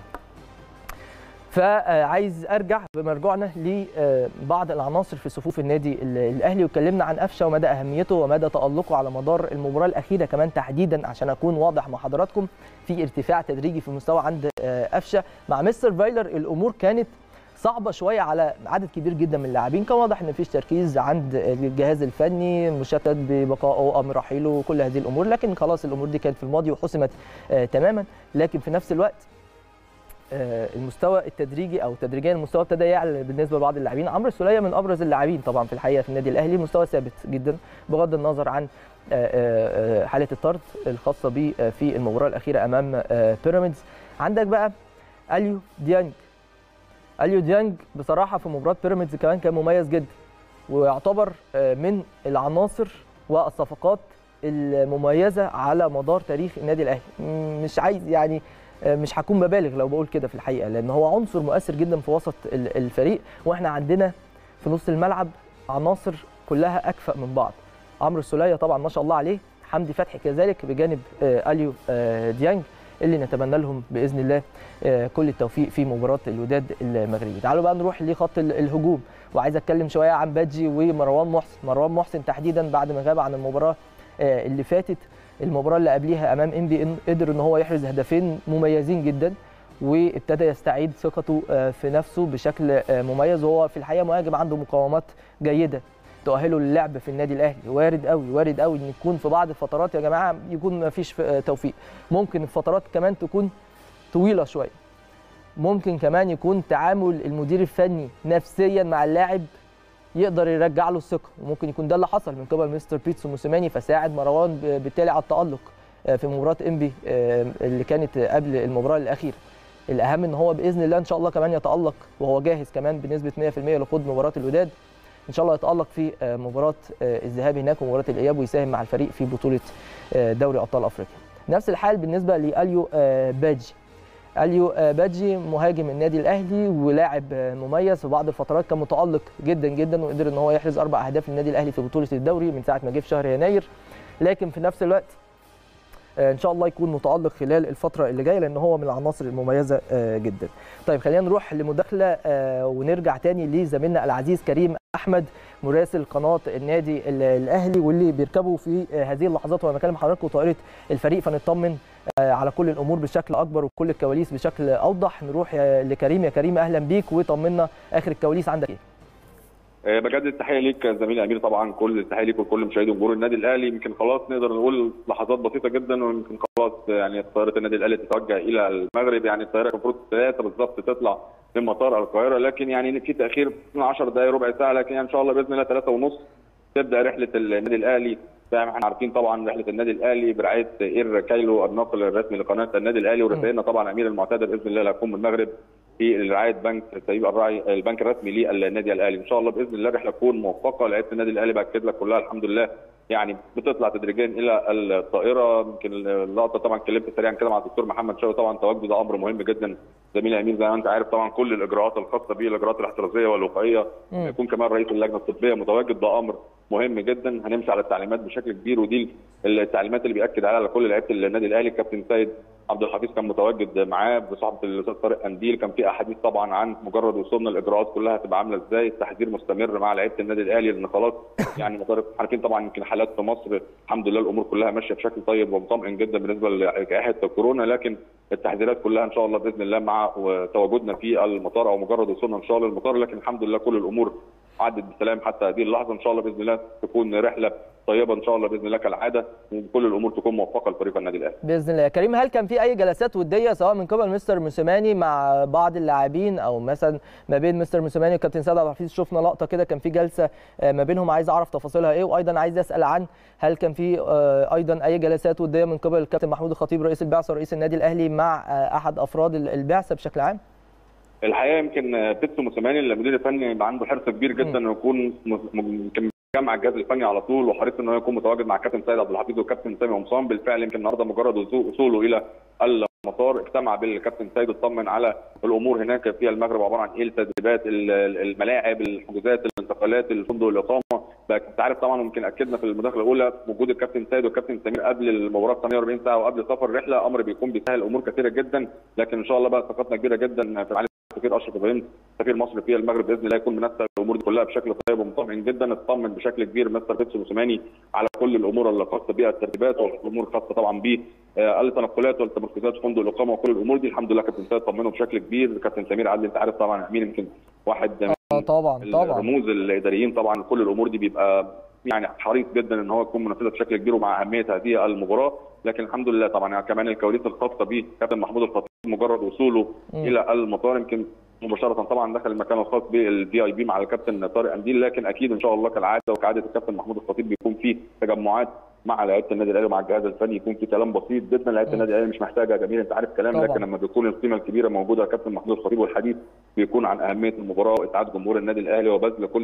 [SPEAKER 1] فعايز ارجع بمرجوعنا لبعض العناصر في صفوف النادي ال- الاهلي واتكلمنا عن قفشه ومدى اهميته ومدى تالقه على مدار المباراه الاخيره كمان تحديدا عشان اكون واضح مع حضراتكم في ارتفاع تدريجي في المستوى عند آه، قفشه مع مستر فايلر الامور كانت صعبه شويه على عدد كبير جدا من اللاعبين كان واضح ان مفيش تركيز عند الجهاز الفني مشتت ببقائه ام رحيله كل هذه الامور لكن خلاص الامور دي كانت في الماضي وحسمت آه، تماما لكن في نفس الوقت آه، المستوى التدريجي او تدريجيا المستوى ابتدى يعلى بالنسبه لبعض اللاعبين عمرو السوليه من ابرز اللاعبين طبعا في الحقيقه في النادي الاهلي مستوى ثابت جدا بغض النظر عن آه، آه، حاله الطرد الخاصه به آه، في المباراه الاخيره امام آه، بيراميدز عندك بقى اليو ديانج اليو ديانج بصراحه في مباراه بيراميدز كمان كان مميز جدا ويعتبر آه، من العناصر والصفقات المميزه على مدار تاريخ النادي الاهلي م- مش عايز يعني آه، مش هكون ببالغ لو بقول كده في الحقيقه لان هو عنصر مؤثر جدا في وسط ال- الفريق واحنا عندنا في نص الملعب عناصر كلها اكفأ من بعض عمرو السوليه طبعا ما شاء الله عليه حمدي فتحي كذلك بجانب آه، اليو آه، ديانج اللي نتمنى لهم باذن الله آه، كل التوفيق في مباراه الوداد المغربي تعالوا بقى نروح لخط ال- الهجوم وعايز اتكلم شويه عن بادجي ومروان محسن مروان محسن تحديدا بعد ما غاب عن المباراه آه، اللي فاتت المباراه اللي قبليها امام انبي إن- قدر ان هو يحرز هدفين مميزين جدا وابتدى يستعيد ثقته آه، في نفسه بشكل آه، مميز وهو في الحقيقه مهاجم عنده مقاومات جيده تؤهله للعب في النادي الاهلي وارد قوي وارد قوي ان يكون في بعض الفترات يا جماعه يكون ما فيش توفيق ممكن الفترات كمان تكون طويله شويه ممكن كمان يكون تعامل المدير الفني نفسيا مع اللاعب يقدر يرجع له الثقه وممكن يكون ده اللي حصل من قبل مستر بيتسو موسيماني فساعد مروان ب- بالتالي على التالق آه، في مباراه انبي آه، اللي كانت قبل المباراه الاخيره الاهم ان هو باذن الله ان شاء الله كمان يتالق وهو جاهز كمان بنسبه 100% لخوض مباراه الوداد ان شاء الله يتالق في آه، مباراه آه، الذهاب هناك ومباراه الاياب ويساهم مع الفريق في بطوله آه، دوري ابطال افريقيا نفس الحال بالنسبه لاليو آه، باجي اليو آه، باجي مهاجم النادي الاهلي ولاعب آه، مميز في بعض الفترات كان متالق جدا جدا وقدر ان هو يحرز اربع اهداف للنادي الاهلي في بطوله الدوري من ساعه ما جه في شهر يناير لكن في نفس الوقت آه، ان شاء الله يكون متالق خلال الفتره اللي جايه لان هو من العناصر المميزه آه، جدا. طيب خلينا نروح لمداخله آه، ونرجع تاني لزميلنا العزيز كريم احمد مراسل قناه النادي ال- الاهلي واللي بيركبوا في آه، هذه اللحظات وانا بكلم حضراتكم طائره الفريق فنطمن آه، على كل الامور بشكل اكبر وكل الكواليس بشكل اوضح نروح يا- لكريم يا كريم اهلا بيك وطمنا اخر الكواليس عندك ايه؟
[SPEAKER 3] آه، بجدد التحيه ليك زميلي امير طبعا كل التحيه ليك وكل مشاهدي وجمهور النادي الاهلي يمكن خلاص نقدر نقول لحظات بسيطه جدا ويمكن خلاص يعني طائره النادي الاهلي تتوجه الى المغرب يعني الطائره المفروض ثلاثه بالظبط تطلع من مطار القاهره لكن يعني في تاخير من 10 دقائق ربع ساعه لكن يعني ان شاء الله باذن الله ثلاثة ونص تبدا رحله النادي الاهلي زي ما احنا عارفين طبعا رحله النادي الاهلي برعايه اير كايلو الناقل الرسمي لقناه النادي الاهلي ورسائلنا طبعا امير المعتاد باذن الله اللي هيكون من المغرب في رعايه بنك سيب الراعي البنك الرسمي للنادي الاهلي ان شاء الله باذن الله الرحله تكون موفقه لعيبه النادي الاهلي باكد لك كلها الحمد لله يعني بتطلع تدريجيا الى الطائره يمكن اللقطه طبعا اتكلمت سريعا كده مع الدكتور محمد شوقي طبعا تواجده ده امر مهم جدا زميلي امير زي ما انت عارف طبعا كل الاجراءات الخاصه به الاجراءات الاحترازيه والوقائيه
[SPEAKER 1] مم.
[SPEAKER 3] يكون كمان رئيس اللجنه الطبيه متواجد ده امر مهم جدا هنمشي على التعليمات بشكل كبير ودي التعليمات اللي بياكد عليها لكل لعيبه النادي الاهلي الكابتن سيد عبد الحفيظ كان متواجد معاه بصحبه الاستاذ طارق قنديل كان في احاديث طبعا عن مجرد وصولنا الاجراءات كلها هتبقى عامله ازاي التحذير مستمر مع لعيبه النادي الاهلي لان خلاص يعني مطارق عارفين طبعا يمكن حالات في مصر الحمد لله الامور كلها ماشيه بشكل طيب ومطمئن جدا بالنسبه لجائحه كورونا لكن التحذيرات كلها ان شاء الله باذن الله مع تواجدنا في المطار او مجرد وصولنا ان شاء الله للمطار لكن الحمد لله كل الامور عدت بسلام حتى هذه اللحظه ان شاء الله باذن الله تكون رحله طيبه ان شاء الله باذن الله كالعاده وكل الامور تكون موفقه لفريق النادي الاهلي.
[SPEAKER 1] باذن الله يا كريم هل كان في اي جلسات وديه سواء من قبل مستر موسيماني مع بعض اللاعبين او مثلا ما بين مستر موسيماني وكابتن سيد عبد الحفيظ شفنا لقطه كده كان في جلسه آه، ما بينهم عايز اعرف تفاصيلها ايه وايضا عايز اسال عن هل كان في آه، ايضا اي جلسات وديه من قبل الكابتن محمود الخطيب رئيس البعثه ورئيس النادي الاهلي مع آه، احد افراد البعثه بشكل عام؟
[SPEAKER 3] الحقيقه يمكن بيتسو موسيماني المدير الفني يبقى عنده حرص كبير جدا انه يكون م- يمكن جمع الجهاز الفني على طول وحريص انه يكون متواجد مع كابتن سيد عبد الحفيظ وكابتن سامي قمصان بالفعل يمكن النهارده مجرد وصو- وصوله الى المطار اجتمع بالكابتن سيد اطمن على الامور هناك في المغرب عباره عن ايه التدريبات ال- ال- الملاعب الحجوزات الانتقالات الفندق الاقامه بقى انت عارف طبعا يمكن اكدنا في المداخله الاولى وجود الكابتن سيد والكابتن سمير قبل المباراه ب 48 ساعه وقبل سفر الرحله امر بيكون بيسهل امور كثيره جدا لكن ان شاء الله بقى ثقتنا كبيره جدا في معالي السفير اشرف ابراهيم سفير مصر في المغرب باذن الله يكون منسق الامور دي كلها بشكل طيب ومطمئن جدا اطمن بشكل كبير مستر بيتسو موسيماني على كل الامور اللي خاصه بها الترتيبات والامور الخاصه طبعا ب آه، التنقلات والتمركزات فندق الاقامه وكل الامور دي الحمد لله كابتن سيد طمنه بشكل كبير كابتن سمير عدلي انت عارف طبعا امين يمكن واحد من
[SPEAKER 1] اه طبعا طبعا
[SPEAKER 3] الرموز الاداريين طبعا كل الامور دي بيبقى يعني حريص جدا ان هو يكون منفذها بشكل كبير ومع اهميه هذه المباراه لكن الحمد لله طبعا يعني كمان الكواليس الخاصه به كابتن محمود الخطيب مجرد وصوله
[SPEAKER 1] مم.
[SPEAKER 3] الى المطار يمكن مباشره طبعا دخل المكان الخاص بالفي اي بي مع الكابتن طارق انديل لكن اكيد ان شاء الله كالعاده وكعاده الكابتن محمود الخطيب بيكون فيه تجمعات مع لعيبه النادي الاهلي ومع الجهاز الفني يكون في كلام بسيط جدا لعيبه
[SPEAKER 1] مم.
[SPEAKER 3] النادي الاهلي مش محتاجه جميل انت عارف كلام
[SPEAKER 1] طبعاً.
[SPEAKER 3] لكن لما بيكون القيمه الكبيره موجوده الكابتن محمود الخطيب والحديث بيكون عن اهميه المباراه واسعاد جمهور النادي الاهلي وبذل كل الجهد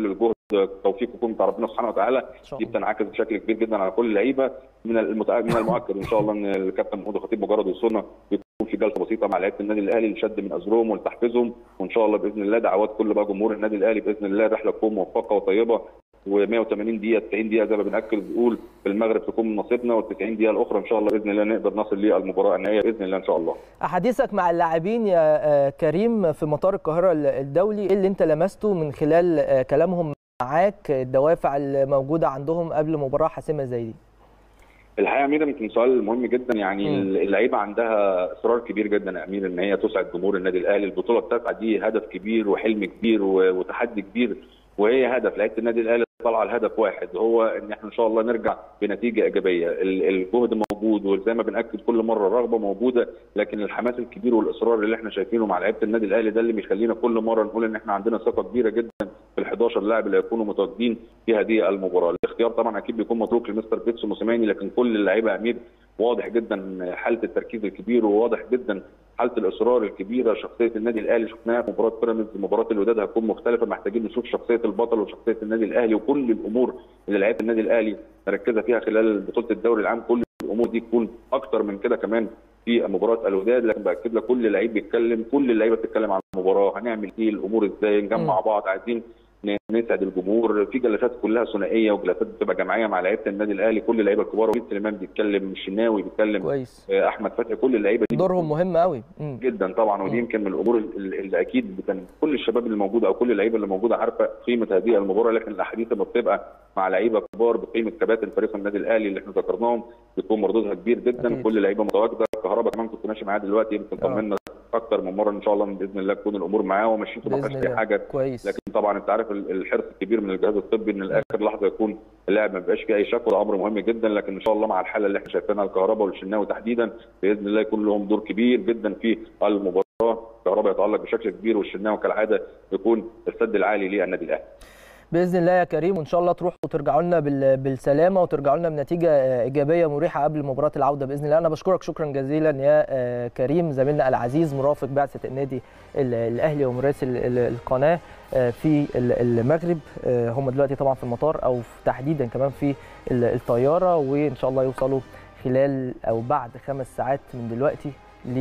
[SPEAKER 3] توفيق يكون بتاع ربنا سبحانه وتعالى دي بتنعكس بشكل كبير جدا على كل اللعيبه من المتأكد من المؤكد ان شاء الله ان الكابتن محمود الخطيب مجرد وصولنا يكون في جلسه بسيطه مع لعيبه النادي الاهلي لشد من ازرهم ولتحفيزهم وان شاء الله باذن الله دعوات كل بقى جمهور النادي الاهلي باذن الله الرحله تكون موفقه وطيبه و180 دقيقه 90 دقيقه زي ما بناكد بنقول في المغرب تكون من نصيبنا وال90 دقيقه الاخرى ان شاء الله باذن الله نقدر نصل للمباراه النهائيه باذن الله ان شاء الله.
[SPEAKER 1] احاديثك مع اللاعبين يا كريم في مطار القاهره الدولي ايه اللي انت لمسته من خلال كلامهم معاك الدوافع الموجوده عندهم قبل مباراه حاسمه زي دي؟
[SPEAKER 3] الحقيقه امير يمكن سؤال مهم جدا يعني اللعيبه عندها اصرار كبير جدا يا امير ان هي تسعد جمهور النادي الاهلي البطوله التاسعه دي هدف كبير وحلم كبير وتحدي كبير وهي هدف لعيبه النادي الاهلي طالعه الهدف واحد هو ان احنا ان شاء الله نرجع بنتيجه ايجابيه الجهد موجود وزي ما بناكد كل مره الرغبه موجوده لكن الحماس الكبير والاصرار اللي احنا شايفينه مع لعيبه النادي الاهلي ده اللي بيخلينا كل مره نقول ان احنا عندنا ثقه كبيره جدا في ال 11 لاعب اللي هيكونوا متواجدين في هذه المباراه الاختيار طبعا اكيد بيكون متروك لمستر بيتسو موسيماني لكن كل اللعيبه امير واضح جدا حاله التركيز الكبير وواضح جدا حاله الاصرار الكبيره شخصيه النادي الاهلي شفناها في مباراه بيراميدز مباراه الوداد هتكون مختلفه محتاجين نشوف شخصيه البطل وشخصيه النادي الاهلي وكل الامور اللي لعيبه النادي الاهلي مركزه فيها خلال بطوله الدوري العام كل الامور دي تكون اكتر من كده كمان في مباراه الوداد لكن باكد لك كل لعيب بيتكلم كل اللعيبه بتتكلم عن المباراه هنعمل ايه الامور ازاي نجمع بعض عايزين نسعد الجمهور في جلسات كلها ثنائيه وجلسات بتبقى جماعيه مع لعيبه النادي الاهلي كل اللعيبه الكبار وليد سليمان بيتكلم الشناوي بيتكلم
[SPEAKER 1] كويس
[SPEAKER 3] احمد فتحي كل اللعيبه
[SPEAKER 1] دي دورهم مهم قوي
[SPEAKER 3] جدا طبعا ودي يمكن من الامور اللي اكيد بتن... كل الشباب اللي موجوده او كل اللعيبه اللي موجوده عارفه قيمه هذه المباراه لكن الاحاديث لما بتبقى مع لعيبه كبار بقيمه كباتن فريق النادي الاهلي اللي احنا ذكرناهم بيكون مردودها كبير جدا أكيد. كل اللعيبه متواجده الكهرباء كمان كنت ماشي معاه دلوقتي يمكن طمنا اكتر من مره ان شاء الله باذن الله تكون الامور معاه وماشيين ما فيهاش اي حاجه
[SPEAKER 1] كويس.
[SPEAKER 3] لكن طبعا انت عارف الحرص الكبير من الجهاز الطبي ان لاخر لحظه يكون اللاعب ما بيبقاش فيه اي شك وده امر مهم جدا لكن ان شاء الله مع الحاله اللي احنا شايفينها الكهرباء والشناوي تحديدا باذن الله يكون لهم دور كبير جدا في المباراه الكهرباء يتالق بشكل كبير والشناوي كالعاده يكون السد العالي للنادي الاهلي
[SPEAKER 1] باذن الله يا كريم وان شاء الله تروحوا وترجعوا لنا بالسلامه وترجعوا لنا بنتيجه ايجابيه مريحه قبل مباراه العوده باذن الله انا بشكرك شكرا جزيلا يا كريم زميلنا العزيز مرافق بعثه النادي الاهلي ومراسل القناه في المغرب هم دلوقتي طبعا في المطار او تحديدا كمان في الطياره وان شاء الله يوصلوا خلال او بعد خمس ساعات من دلوقتي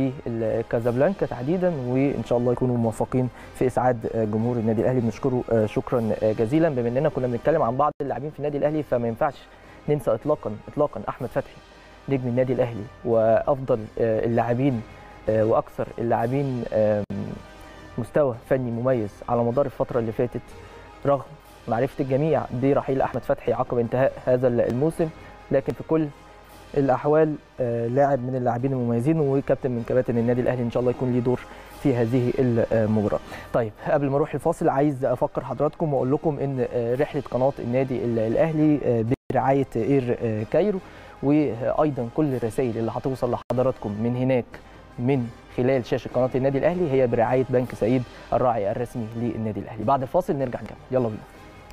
[SPEAKER 1] لكازابلانكا تحديدا وان شاء الله يكونوا موفقين في اسعاد جمهور النادي الاهلي بنشكره شكرا جزيلا بما اننا كنا بنتكلم عن بعض اللاعبين في النادي الاهلي فما ينفعش ننسى اطلاقا اطلاقا احمد فتحي نجم النادي الاهلي وافضل اللاعبين واكثر اللاعبين مستوى فني مميز على مدار الفتره اللي فاتت رغم معرفه الجميع برحيل احمد فتحي عقب انتهاء هذا الموسم لكن في كل الاحوال لاعب من اللاعبين المميزين وكابتن من كباتن النادي الاهلي ان شاء الله يكون ليه دور في هذه المباراه. طيب قبل ما اروح الفاصل عايز افكر حضراتكم واقول لكم ان رحله قناه النادي الاهلي برعايه اير كايرو وايضا كل الرسائل اللي هتوصل لحضراتكم من هناك من خلال شاشه قناه النادي الاهلي هي برعايه بنك سعيد الراعي الرسمي للنادي الاهلي. بعد الفاصل نرجع نكمل يلا بينا.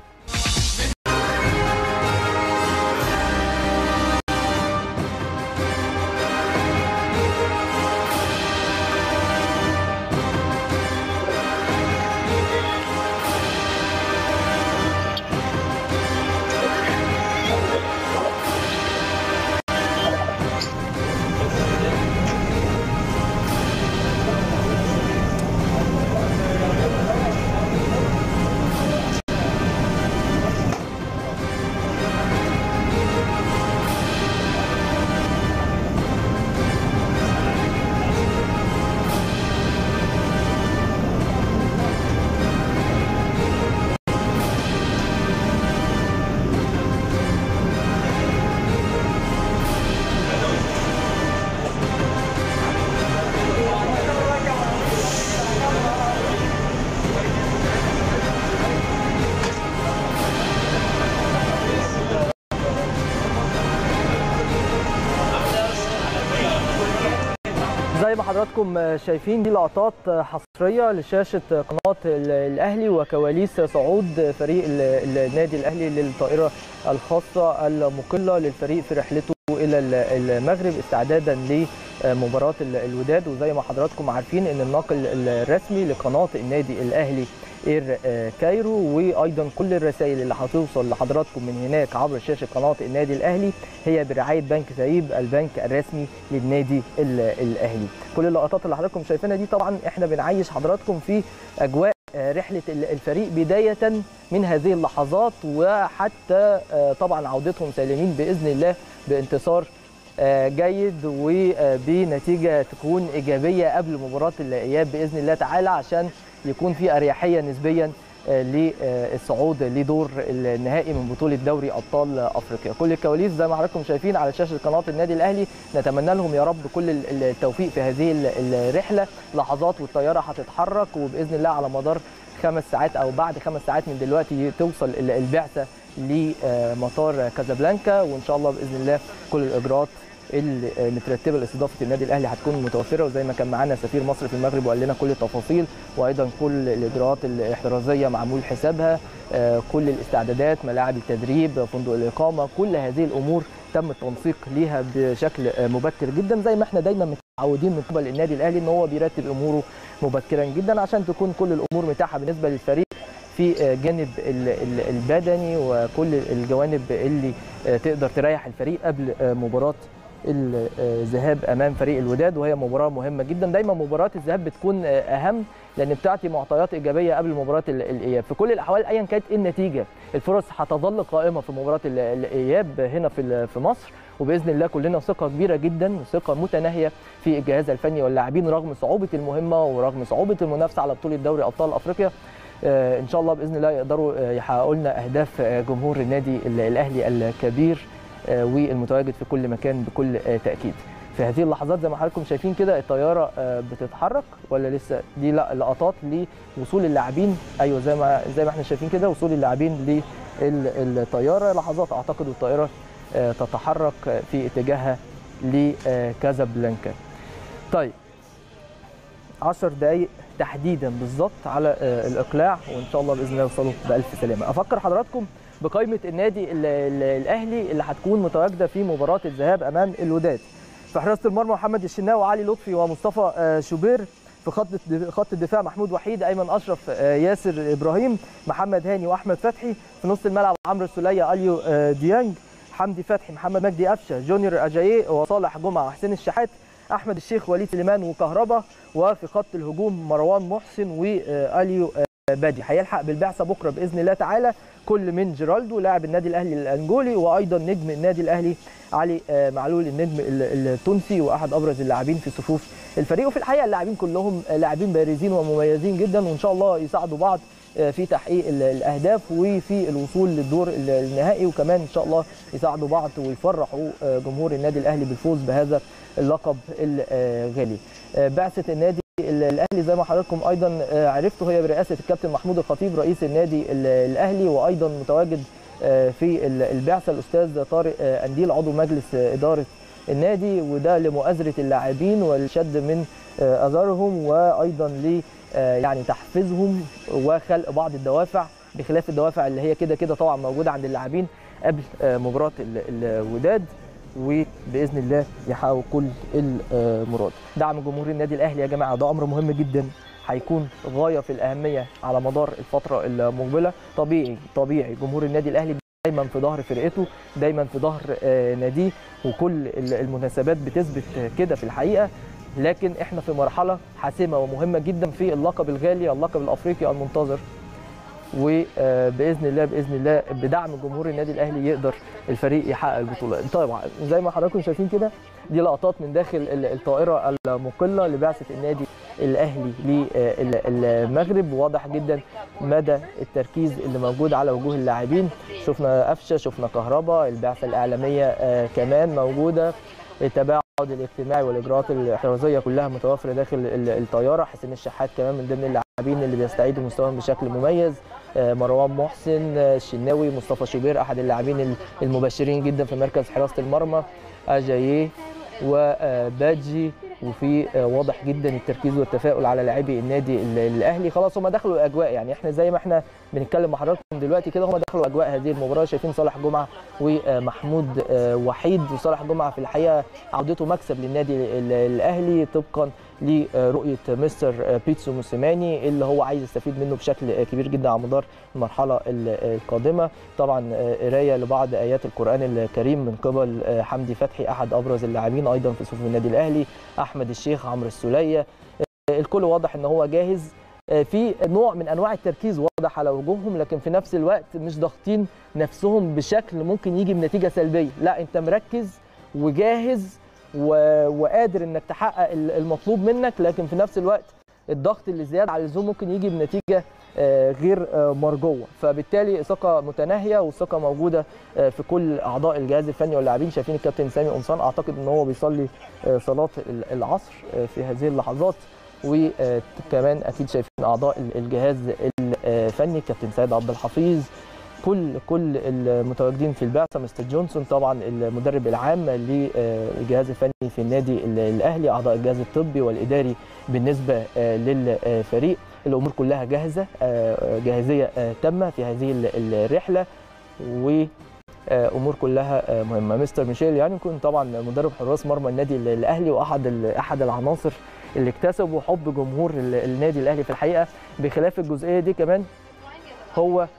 [SPEAKER 1] زي ما حضراتكم شايفين دي لقطات حصريه لشاشه قناه الاهلي وكواليس صعود فريق النادي الاهلي للطائره الخاصه المقله للفريق في رحلته الى ال- المغرب استعدادا لمباراه ال- الوداد وزي ما حضراتكم عارفين ان الناقل الرسمي لقناه النادي الاهلي اير آه، كايرو وايضا كل الرسائل اللي هتوصل لحضراتكم من هناك عبر شاشه قناه النادي الاهلي هي برعايه بنك زايب البنك الرسمي للنادي ال- الاهلي كل اللقطات اللي حضراتكم شايفينها دي طبعا احنا بنعيش حضراتكم في اجواء آه، رحله ال- الفريق بدايه من هذه اللحظات وحتى آه، طبعا عودتهم سالمين باذن الله بانتصار آه، جيد وبنتيجه تكون ايجابيه قبل مباراه الاياب باذن الله تعالى عشان يكون في اريحيه نسبيا آه، للصعود لدور النهائي من بطوله دوري ابطال افريقيا كل الكواليس زي ما حضراتكم شايفين على شاشه قناه النادي الاهلي نتمنى لهم يا رب كل ال- التوفيق في هذه ال- الرحله لحظات والطياره هتتحرك وباذن الله على مدار خمس ساعات او بعد خمس ساعات من دلوقتي توصل ال- البعثه لمطار كازابلانكا وان شاء الله باذن الله كل الاجراءات المترتبه لاستضافه النادي الاهلي هتكون متوفره وزي ما كان معانا سفير مصر في المغرب وقال لنا كل التفاصيل وايضا كل الاجراءات الاحترازيه معمول حسابها آه، كل الاستعدادات ملاعب التدريب فندق الاقامه كل هذه الامور تم التنسيق ليها بشكل آه، مبكر جدا زي ما احنا دايما متعودين من قبل النادي الاهلي ان هو بيرتب اموره مبكرا جدا عشان تكون كل الامور متاحه بالنسبه للفريق في جانب ال- ال- البدني وكل الجوانب اللي تقدر تريح الفريق قبل مباراه الذهاب امام فريق الوداد وهي مباراه مهمه جدا دايما مباراه الذهاب بتكون اهم لان بتعطي معطيات ايجابيه قبل مباراه ال- الاياب في كل الاحوال ايا كانت إيه النتيجه الفرص هتظل قائمه في مباراه ال- الاياب هنا في ال- في مصر وباذن الله كلنا ثقه كبيره جدا ثقه متناهيه في الجهاز الفني واللاعبين رغم صعوبه المهمه ورغم صعوبه المنافسه على بطوله دوري ابطال افريقيا آه، ان شاء الله باذن الله يقدروا آه، يحققوا لنا اهداف آه، جمهور النادي ال- الاهلي الكبير آه، والمتواجد في كل مكان بكل آه، تاكيد في هذه اللحظات زي ما حضراتكم شايفين كده الطياره آه، بتتحرك ولا لسه دي لا لقطات لوصول اللاعبين ايوه زي ما زي ما احنا شايفين كده وصول اللاعبين للطياره لحظات اعتقد الطائره آه، تتحرك آه، في اتجاهها لكازابلانكا طيب 10 دقائق تحديدا بالظبط على آه، الاقلاع وان شاء الله باذن الله يوصلوا بالف سلامه افكر حضراتكم بقائمه النادي ال- ال- الاهلي اللي هتكون متواجده في مباراه الذهاب امام الوداد في حراسه المرمى محمد الشناوي وعلي لطفي ومصطفى آه، شوبير في خط الد- خط الدفاع محمود وحيد ايمن اشرف آه، ياسر ابراهيم محمد هاني واحمد فتحي في نص الملعب عمرو السوليه اليو آه، ديانج حمدي فتحي محمد مجدي قفشه جونيور اجاييه وصالح جمعه وحسين الشحات احمد الشيخ وليد سليمان وكهربا وفي خط الهجوم مروان محسن واليو بادي هيلحق بالبعثه بكره باذن الله تعالى كل من جيرالدو لاعب النادي الاهلي الانجولي وايضا نجم النادي الاهلي علي آه، معلول النجم ال- التونسي واحد ابرز اللاعبين في صفوف الفريق وفي الحقيقه اللاعبين كلهم لاعبين بارزين ومميزين جدا وان شاء الله يساعدوا بعض آه، في تحقيق ال- الاهداف وفي الوصول للدور ال- النهائي وكمان ان شاء الله يساعدوا بعض ويفرحوا آه، جمهور النادي الاهلي بالفوز بهذا اللقب الغالي آه، بعثه النادي ال- الاهلي زي ما حضراتكم ايضا آه، عرفتوا هي برئاسه الكابتن محمود الخطيب رئيس النادي ال- الاهلي وايضا متواجد آه، في ال- البعثه الاستاذ طارق آه، انديل عضو مجلس آه، اداره النادي وده لمؤازره اللاعبين والشد من آه، اثارهم وايضا ل آه، يعني تحفيزهم وخلق بعض الدوافع بخلاف الدوافع اللي هي كده كده طبعا موجوده عند اللاعبين قبل آه، مباراه ال- الوداد وباذن الله يحققوا كل المراد دعم جمهور النادي الاهلي يا جماعه ده امر مهم جدا هيكون غايه في الاهميه على مدار الفتره المقبله طبيعي طبيعي جمهور النادي الاهلي دايما في ظهر فرقته دايما في ظهر آه، ناديه وكل ال- المناسبات بتثبت كده في الحقيقه لكن احنا في مرحله حاسمه ومهمه جدا في اللقب الغالي اللقب الافريقي المنتظر وباذن الله باذن الله بدعم جمهور النادي الاهلي يقدر الفريق يحقق البطوله طبعا زي ما حضراتكم شايفين كده دي لقطات من داخل ال- الطائره المقله لبعثه النادي الاهلي للمغرب واضح جدا مدى التركيز اللي موجود على وجوه اللاعبين شفنا قفشه شفنا كهربا البعثه الاعلاميه آه، كمان موجوده التباعد الاجتماعي والاجراءات الاحترازيه كلها متوفره داخل ال- الطياره حسين الشحات كمان من ضمن اللاعبين اللي بيستعيدوا مستواهم بشكل مميز آه، مروان محسن آه، الشناوي مصطفى شوبير احد اللاعبين ال- المبشرين جدا في مركز حراسه المرمى اجاييه وباجي وفي آه، واضح جدا التركيز والتفاؤل على لاعبي النادي ال- الاهلي خلاص هم دخلوا الاجواء يعني احنا زي ما احنا بنتكلم مع حضراتكم دلوقتي كده هم دخلوا اجواء هذه المباراه شايفين صالح جمعه ومحمود آه، وحيد وصالح جمعه في الحقيقه عودته مكسب للنادي ال- الاهلي طبقا لرؤيه مستر آه، بيتسو موسيماني اللي هو عايز يستفيد منه بشكل آه، كبير جدا على مدار المرحله ال- القادمه طبعا آه، قرايه لبعض ايات القران الكريم من قبل آه، حمدي فتحي احد ابرز اللاعبين ايضا في صفوف النادي الاهلي احمد الشيخ عمرو السوليه آه، الكل واضح ان هو جاهز آه، في نوع من انواع التركيز واضح على وجوههم لكن في نفس الوقت مش ضاغطين نفسهم بشكل ممكن يجي بنتيجه سلبيه لا انت مركز وجاهز و... وقادر انك تحقق ال- المطلوب منك لكن في نفس الوقت الضغط اللي زياده على اللزوم ممكن يجي بنتيجه آه، غير آه، مرجوه فبالتالي ثقه متناهيه والثقه موجوده آه، في كل اعضاء الجهاز الفني واللاعبين شايفين الكابتن سامي قمصان اعتقد ان هو بيصلي آه، صلاه ال- العصر آه، في هذه اللحظات وكمان اكيد شايفين اعضاء ال- الجهاز الفني كابتن سيد عبد الحفيظ كل كل المتواجدين في البعثه مستر جونسون طبعا المدرب العام للجهاز الفني في النادي ال- الاهلي اعضاء الجهاز الطبي والاداري بالنسبه آه، للفريق الامور كلها جاهزه آه، جاهزيه آه، تامه في هذه ال- الرحله و آه، امور كلها آه، مهمه مستر ميشيل يعني يكون طبعا مدرب حراس مرمى النادي ال- الاهلي واحد ال- احد العناصر اللي اكتسبوا حب جمهور ال- النادي الاهلي في الحقيقه بخلاف الجزئيه دي كمان هو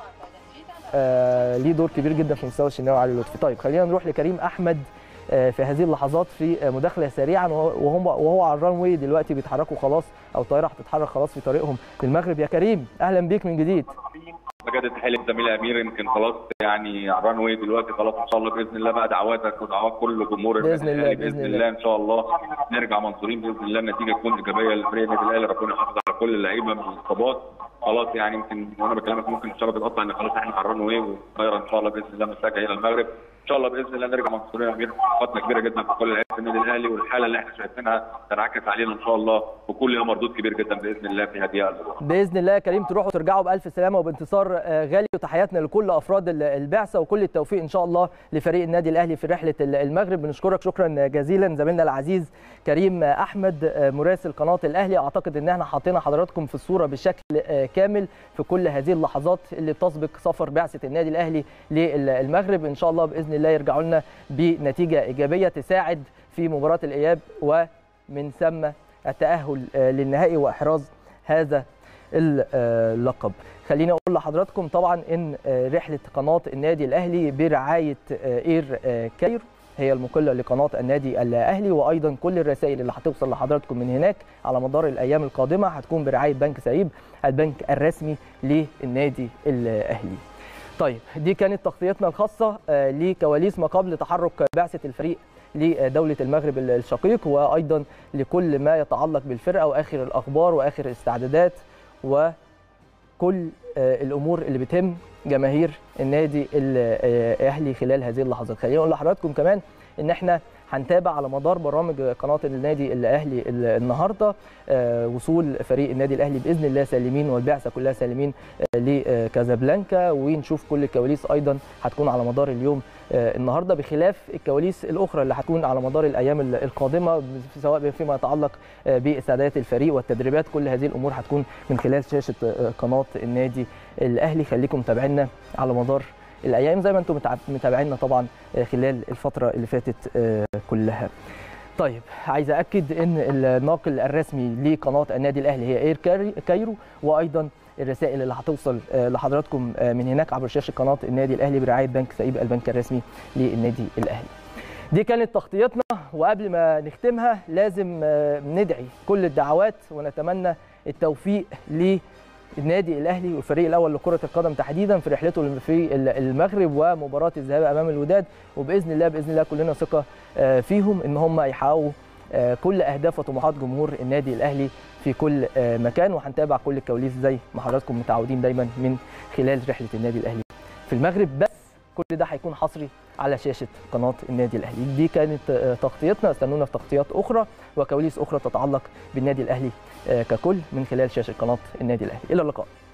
[SPEAKER 1] آه ليه دور كبير جدا في مستوى الشناوي وعلي لطفي طيب خلينا نروح لكريم احمد آه في هذه اللحظات في آه، مداخله سريعا وهو وهم وهو على الران واي دلوقتي بيتحركوا خلاص او الطياره هتتحرك خلاص في طريقهم للمغرب يا كريم اهلا بيك من جديد
[SPEAKER 3] بجد تحية للزميل امير يمكن خلاص يعني على الران واي دلوقتي خلاص ان شاء الله باذن الله بقى دعواتك ودعوات كل جمهور
[SPEAKER 1] بإذن
[SPEAKER 3] النادي
[SPEAKER 1] الله،
[SPEAKER 3] الأهلي
[SPEAKER 1] بإذن
[SPEAKER 3] باذن
[SPEAKER 1] الله.
[SPEAKER 3] الله ان شاء الله نرجع منصورين باذن الله النتيجه تكون ايجابيه لفريق النادي الاهلي ربنا يحافظ على كل اللعيبه من الاصابات خلاص يعني يمكن وانا بكلمك ممكن الشباب تتقطع ان خلاص احنا على الران واي والطايره ان شاء الله باذن الله متجهه الى المغرب ان شاء الله باذن الله نرجع منصورين يا امير فتره كبيره جدا في كل لعيبه النادي الاهلي والحاله اللي احنا شايفينها تنعكس علينا ان شاء الله وكل يوم مردود كبير جدا باذن الله في هذه البطوله
[SPEAKER 1] باذن الله يا كريم تروحوا وترجعوا بالف سلامه وبانتصار آه، غالي وتحياتنا لكل افراد ال- البعثه وكل التوفيق ان شاء الله لفريق النادي الاهلي في رحله ال- المغرب بنشكرك شكرا جزيلا زميلنا العزيز كريم احمد آه، مراسل قناه الاهلي اعتقد ان احنا حاطين حضراتكم في الصوره بشكل آه، كامل في كل هذه اللحظات اللي بتسبق سفر بعثه النادي الاهلي للمغرب ان شاء الله باذن الله يرجعوا لنا بنتيجه ايجابيه تساعد في مباراه الاياب ومن ثم التاهل آه، للنهائي واحراز هذا اللقب خليني اقول لحضراتكم طبعا ان آه، رحله قناه النادي الاهلي برعايه آه، اير آه، كايرو هي المقله لقناه النادي الاهلي وايضا كل الرسائل اللي هتوصل لحضراتكم من هناك على مدار الايام القادمه هتكون برعايه بنك سعيد البنك الرسمي للنادي الاهلي طيب دي كانت تغطيتنا الخاصه آه، لكواليس ما قبل تحرك بعثه الفريق لدوله المغرب الشقيق وايضا لكل ما يتعلق بالفرقه واخر الاخبار واخر الاستعدادات وكل آه، الامور اللي بتهم جماهير النادي الاهلي خلال هذه اللحظات خليني اقول لحضراتكم كمان ان احنا هنتابع على مدار برامج قناه النادي الاهلي النهارده آه، وصول فريق النادي الاهلي باذن الله سالمين والبعثه كلها سالمين آه، لكازابلانكا ونشوف كل الكواليس ايضا هتكون على مدار اليوم آه، النهارده بخلاف الكواليس الاخرى اللي هتكون على مدار الايام ال- القادمه سواء فيما يتعلق آه، باستعدادات الفريق والتدريبات كل هذه الامور هتكون من خلال شاشه آه، قناه النادي الاهلي خليكم متابعينا على مدار الايام زي ما انتم متع- متابعينا طبعا آه، خلال الفتره اللي فاتت آه، كلها طيب عايز اكد ان الناقل الرسمي لقناه النادي الاهلي هي اير كاري- كايرو وايضا الرسائل اللي هتوصل آه، لحضراتكم آه، من هناك عبر شاشه قناه النادي الاهلي برعايه بنك سعيد البنك الرسمي للنادي الاهلي دي كانت تغطيتنا وقبل ما نختمها لازم آه، ندعي كل الدعوات ونتمنى التوفيق للنادي الاهلي والفريق الاول لكره القدم تحديدا في رحلته في المغرب ومباراه الذهاب امام الوداد وباذن الله باذن الله كلنا ثقه آه، فيهم ان هم يحققوا آه، كل اهداف وطموحات جمهور النادي الاهلي في كل آه، مكان وهنتابع كل الكواليس زي ما حضراتكم متعودين دايما من خلال رحله النادي الاهلي في المغرب بس كل ده هيكون حصري على شاشه قناه النادي الاهلي دي كانت آه، تغطيتنا استنونا في تغطيات اخرى وكواليس اخرى تتعلق بالنادي الاهلي آه، ككل من خلال شاشه قناه النادي الاهلي الى اللقاء